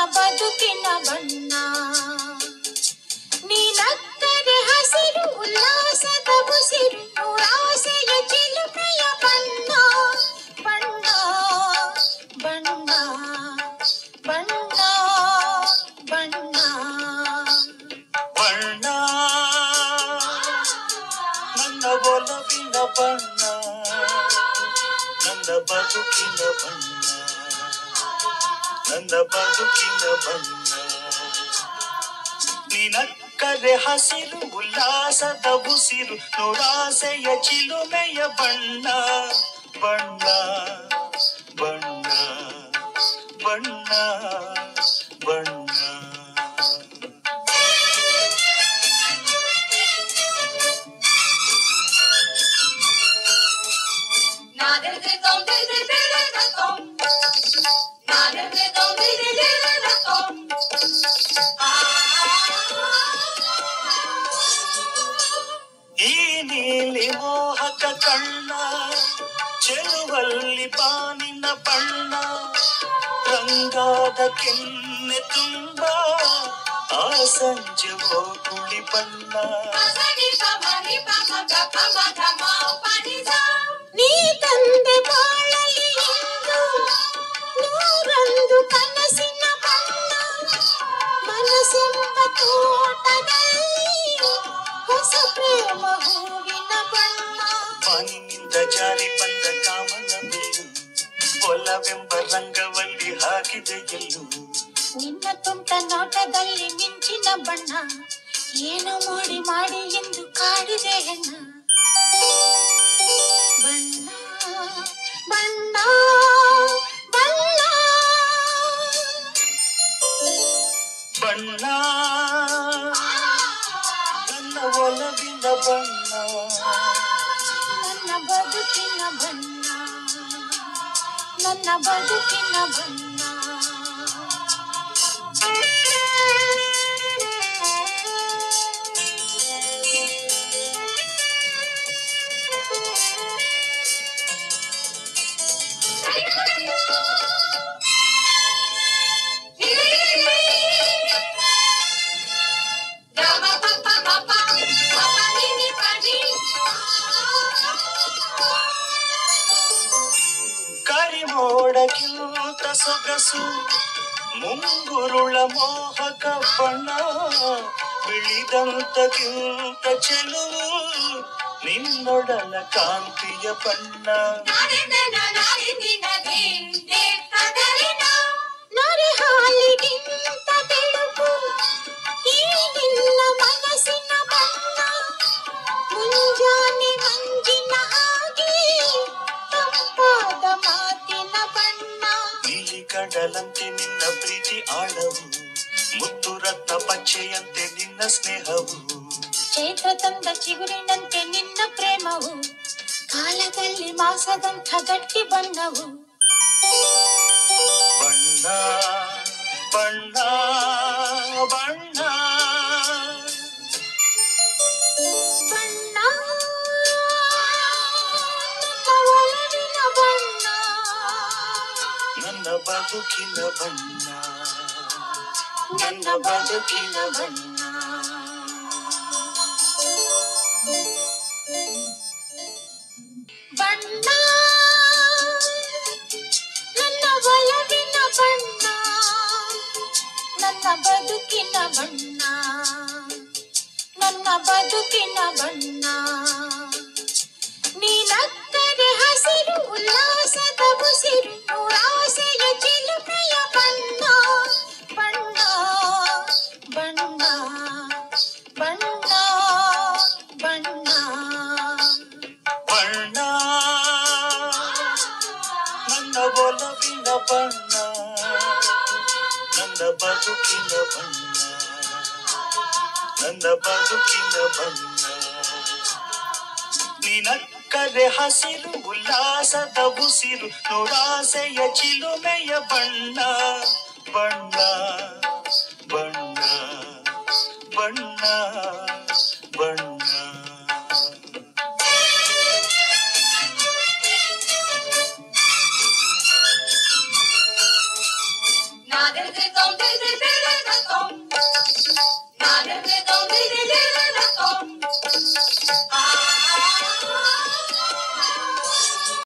ಬದುಕಿನ ಬಣ್ಣ ನೀನಕ್ಕರೆ ಹಸಿರು ಉಲ್ಲಾಸದ ಉಸಿರು ನೂರಾಸೆಯ ಚಿಲುಮೆಯ ಬಣ್ಣ ಬಣ್ಣ ಬಣ್ಣ ಬಣ್ಣ ಬಣ್ಣ ಬಣ್ಣ ನನ್ನ ಒಲವಿನ ಬಣ್ಣ ನನ್ನ ಬದುಕಿನ ಬಣ್ಣ ನನ್ನ ಬದುಕಿನ ಬಣ್ಣ ನಿನಕ್ಕರೆ ಹಸಿರು ಉಲ್ಲಾಸದ ಉಸಿರು ನೋಡಾಸೆಯ ಚಿಲುಮೆಯ ಬಣ್ಣ ಬಣ್ಣ ಬಣ್ಣ ಬಣ್ಣ ಬಣ್ಣ ಈ ನೀಲಿ ಮೋಹಕ ಕಣ್ಣ ಚೆಲುವಲ್ಲಿ ಬಾನಿನ ಬಣ್ಣ ರಂಗಾದ ಕೆನ್ನೆ ತುಂಬ ಆ ಸಂಜೆ ಕುಳಿ ಬಣ್ಣ ನೀ ತಂದೆ ಬಾಳಲಿ ಎಂದು ನೂರೊಂದು ಕನಸಿನ ಬಣ್ಣ ಮನಸ್ಸೆಂಬ ತೋಟದಲ್ಲಿ ಹೊಸ ಪ್ರೇಮ ಹೂವಿನ ಬಣ್ಣ ಬಾನಿನಿಂದ ಜಾರಿ ಬಂದ ಕಾಮನ ಬಿಲ್ಲು ಒಲವೆಂಬ ರಂಗವಲ್ಲಿ ಹಾಕಿದೆ ಎಲ್ಲೂ ನಿನ್ನ ತುಂಟ ನೋಟದಲ್ಲಿ ಮಿಂಚಿನ ಬಣ್ಣ ಏನು ಮಾಡಿ ಮಾಡಿ ಎಂದು ಕಾಡಿದೆ ಹೆಣ್ಣ ಬಣ್ಣ ಬಣ್ಣ ಬಣ್ಣ ಬಣ್ಣ ನನ್ನ ಒಲವಿನ ಬಣ್ಣ ನನ್ನ ಬದುಕಿನ ಬಣ್ಣ ನನ್ನ ಬದುಕಿನ ಬಣ್ಣ ಕರಿಮೋಡಕ್ಕಿಂತ ಸೊಗಸು ಮುಂಗುರುಳ ಮೋಹಕ ಬಣ್ಣ ಬಿಳಿದಂತಕ್ಕಿಂತ ಚೆಲುವು ನಿನ್ನೊಡಲ ಕಾಂತಿಯ ಬಣ್ಣ ನರೆ ಹಾಲಿಗಿಂತ ಬೆಳಕು ಈ ನಿನ್ನ ಮನಸ್ಸಿನ ಬಣ್ಣ ಮುಂಜಾನೆ ಮಂಜಿನ ಹಾಗೆ ತಂಪಾದ ಮಾತಿನ ಬಣ್ಣ ನೀಲಿ ಕಡಲಂತೆ ನಿನ್ನ ಪ್ರೀತಿ ಆಳವು ಮುತ್ತು ರತ್ನ ಪಚ್ಚೆಯಂತೆ ನಿನ್ನ ಸ್ನೇಹವು ಚೈತ್ರ ತಂದ ಚಿಗುರಿನಂತೆ ನಿನ್ನ ಪ್ರೇಮವು ಕಾಲದಲ್ಲಿ ಮಾಸದಂಥ ಗಟ್ಟಿ ಬಣ್ಣವು ಬಣ್ಣ ಬಣ್ಣ ಬಣ್ಣ ಬಣ್ಣ ನನ್ನ ಒಲವಿನ ಬಣ್ಣ ನನ್ನ ಬದುಕಿನ ಬಣ್ಣ ನನ್ನ ಬದುಕಿನ ಬಣ್ಣ ಬಣ್ಣ ನನ್ನ ಒಲವಿನ ಬಣ್ಣ ನನ್ನ ಬದುಕಿನ ಬಣ್ಣ ನನ್ನ ಬದುಕಿನ ಬಣ್ಣ ನೀನಕ್ಕರೆ ಹಸಿರು ಉಲ್ಲಾಸದ ಉಸಿರು ನೂರಾಸೆಯ ಚಿಲುಮೆಯ ಬಣ್ಣ ಬಣ್ಣ ಬಣ್ಣ ಬಣ್ಣ ಬಣ್ಣ ಬಣ್ಣ ನನ್ನ ಒಲವಿನ ಬಣ್ಣ ನನ್ನ ಬದುಕಿನ ಬಣ್ಣ ನನ್ನ ಬದುಕಿನ ಬಣ್ಣ ನಿನಕ್ಕರೆ ಹಸಿರು ಉಲ್ಲಾಸದ ಉಸಿರು ನೋಡಾಸೆಯ ಚಿಲುಮೆಯ ಬಣ್ಣ ಬಣ್ಣ ಬಣ್ಣ ಬಣ್ಣ